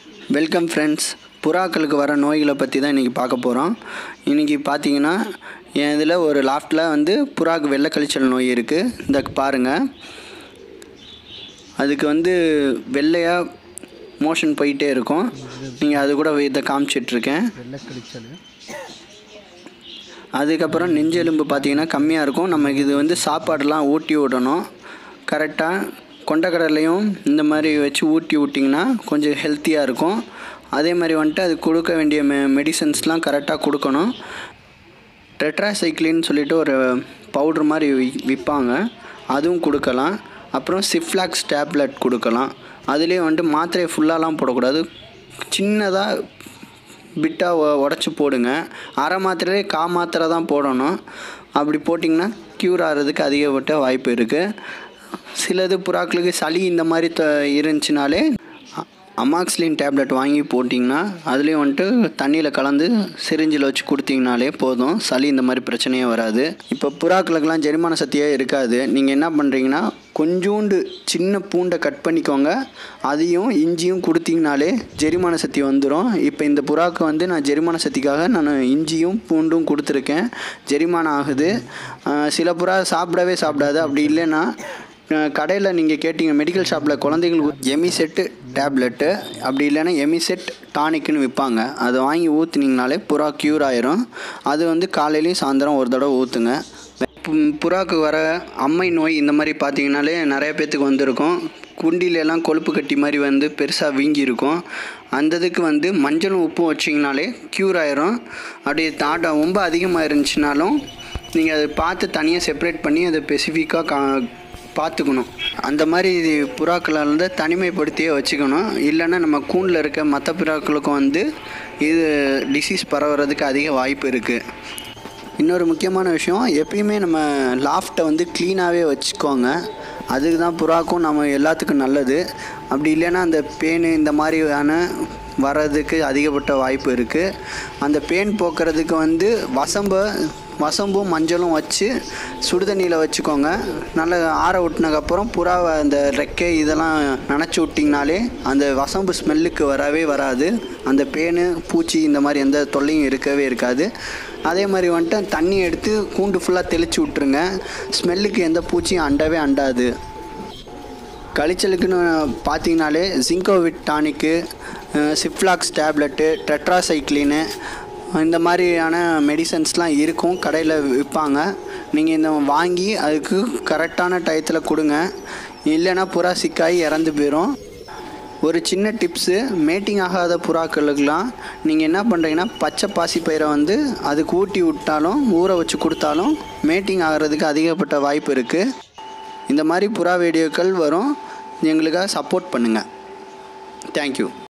welcome friends புறாக்களுக்கு வர நோய்களை பற்றி தான் இன்றைக்கி பார்க்க போகிறோம் இன்றைக்கி பார்த்தீங்கன்னா என் இதில் ஒரு லாஃப்டில் வந்து புறாக்கு வெள்ளை கழிச்சல் நோய் இருக்குது இந்த பாருங்கள் அதுக்கு வந்து வெள்ளையாக மோஷன் போயிட்டே இருக்கும் நீங்கள் அது கூட இதை காமிச்சிட்ருக்கேன் வெள்ளைக்கழிச்சல் அதுக்கப்புறம் நெஞ்செலும்பு பார்த்தீங்கன்னா கம்மியாக இருக்கும் நமக்கு இது வந்து சாப்பாடெலாம் ஊட்டி விடணும் கரெக்டாக கொண்டக்கடலையும் இந்த மாதிரி வச்சு ஊட்டி விட்டிங்கன்னா கொஞ்சம் ஹெல்த்தியாக இருக்கும் அதே மாதிரி வந்துட்டு அது கொடுக்க வேண்டிய மெ மெடிசன்ஸ்லாம் கரெக்டாக கொடுக்கணும் டெட்ராசைக்ளின்னு சொல்லிட்டு ஒரு பவுட்ரு மாதிரி வி- விற்பாங்க அதுவும் கொடுக்கலாம் அப்புறம் சிஃப்ளாக்ஸ் டேப்லெட் கொடுக்கலாம் அதுலேயே வந்துட்டு மாத்திரையை ஃபுல்லாலாம் போடக்கூடாது சின்னதாக பிட்டாக உடச்சி போடுங்க அரை மாத்திரையே கா மாத்திரை தான் போடணும் அப்படி போட்டிங்கன்னா க்யூர் ஆகிறதுக்கு அதிகப்பட்ட வாய்ப்பு இருக்குது சிலது புறாக்களுக்கு சளி இந்த மாதிரி த இருந்துச்சுனாலே அ- அமாக்ஸ்லின் டேப்லெட் வாங்கி போட்டிங்கன்னா அதுலேயும் வந்துட்டு தண்ணியில் கலந்து சிரிஞ்சில் வச்சு கொடுத்தீங்கனாலே போதும் சளி இந்த மாதிரி பிரச்சனையே வராது இப்போ புறாக்களுக்கெல்லாம் ஜெரிமான சக்தியே இருக்காது நீங்கள் என்ன பண்ணுறீங்கன்னா கொஞ்சோண்டு சின்ன பூண்டை கட் பண்ணிக்கோங்க அதையும் இஞ்சியும் கொடுத்தீங்கனாலே ஜெரிமான சக்தி வந்துடும் இப்போ இந்த புறாக்கு வந்து நான் ஜெரிமான சக்திக்காக நான் இஞ்சியும் பூண்டும் கொடுத்துருக்கேன் ஜெரிமானம் ஆகுது அஹ் சில புறா சாப்பிடவே சாப்பிடாது அப்படி இல்லைன்னா கடையில் நீங்கள் கேட்டீங்க மெடிக்கல் ஷாப்பில் குழந்தைங்களுக்கு எமிசெட்டு டேப்லெட்டு அப்படி இல்லைன்னா எமிசெட் டானிக்னு விற்பாங்க அதை வாங்கி ஊற்றுனீங்கனாலே புறா க்யூர் ஆயிரும் அது வந்து காலையிலையும் சாயந்தரம் ஒரு தடவை ஊற்றுங்க பு- புறாக்கு வர அம்மை நோய் இந்த மாதிரி பார்த்தீங்கனாலே நிறைய பேர்த்துக்கு வந்திருக்கும் குண்டில எல்லாம் கொழுப்பு கட்டி மாதிரி வந்து பெருசாக வீங்கி இருக்கும் அந்த இதுக்கு வந்து மஞ்சளும் உப்பும் வச்சிங்கனாலே க்யூர் ஆயிரும் அப்படி தாட்டா ரொம்ப அதிகமாக இருந்துச்சுனாலும் நீங்கள் அதை பார்த்து தனியாக செப்பரேட் பண்ணி அதை ஸ்பெசிஃபிக்காக கா பார்த்துக்கணும் அந்த மாதிரி இது புறாக்களை வந்து தனிமைப்படுத்தியே வச்சுக்கணும் இல்லைன்னா நம்ம கூண்டில் இருக்க மற்ற புறாக்களுக்கும் வந்து இது டிசீஸ் பரவுறதுக்கு அதிக வாய்ப்பு இருக்குது இன்னொரு முக்கியமான விஷயம் எப்பயுமே நம்ம லாஃப்ட்டை வந்து க்ளீனாகவே வச்சுக்கோங்க அதுக்கு தான் புறாக்கும் நம்ம எல்லாத்துக்கும் நல்லது அப்படி இல்லைன்னா அந்த பேனு இந்த மாதிரியான வர்றதுக்கு அதிகப்பட்ட வாய்ப்பு இருக்குது அந்த பேன் போக்குறதுக்கு வந்து வசம்பை வசம்பும் மஞ்சளும் வச்சு சுடுதண்ணியில் வச்சுக்கோங்க நல்லா ஆற விட்டுனதுக்கப்புறம் புறாவை அந்த ரெக்கை இதெல்லாம் நனைச்சி விட்டிங்கனாலே அந்த வசம்பு ஸ்மெல்லுக்கு வரவே வராது அந்த பேனு பூச்சி இந்த மாதிரி எந்த தொல்லையும் இருக்கவே இருக்காது அதே மாதிரி வந்துட்டு தண்ணி எடுத்து கூண்டு ஃபுல்லாக தெளித்து விட்ருங்க ஸ்மெல்லுக்கு எந்த பூச்சியும் அண்டவே அண்டாது கழிச்சலுக்குன்னு பார்த்தீங்கனாலே ஜிங்கோவிட் டானிக்கு சிப்ளாக்ஸ் டேப்லெட்டு டெட்ராசைக்ளினு இந்த மாதிரியான மெடிசன்ஸ்லாம் இருக்கும் கடையில் விற்பாங்க நீங்கள் இந்த வாங்கி அதுக்கு கரெக்டான டயத்தில் கொடுங்க இல்லைன்னா புறா சிக்காகி இறந்து போயிடும் ஒரு சின்ன டிப்ஸு மேட்டிங் ஆகாத புறாக்களுக்கெல்லாம் நீங்கள் என்ன பண்ணுறீங்கன்னா பச்சை பாசி பயிரை வந்து அதுக்கு ஊட்டி விட்டாலும் ஊற வச்சு கொடுத்தாலும் மேட்டிங் ஆகிறதுக்கு அதிகப்பட்ட வாய்ப்பு இருக்குது இந்த மாதிரி புறா வீடியோக்கள் வரும் எங்களுக்காக சப்போர்ட் பண்ணுங்கள் தேங்க்யூ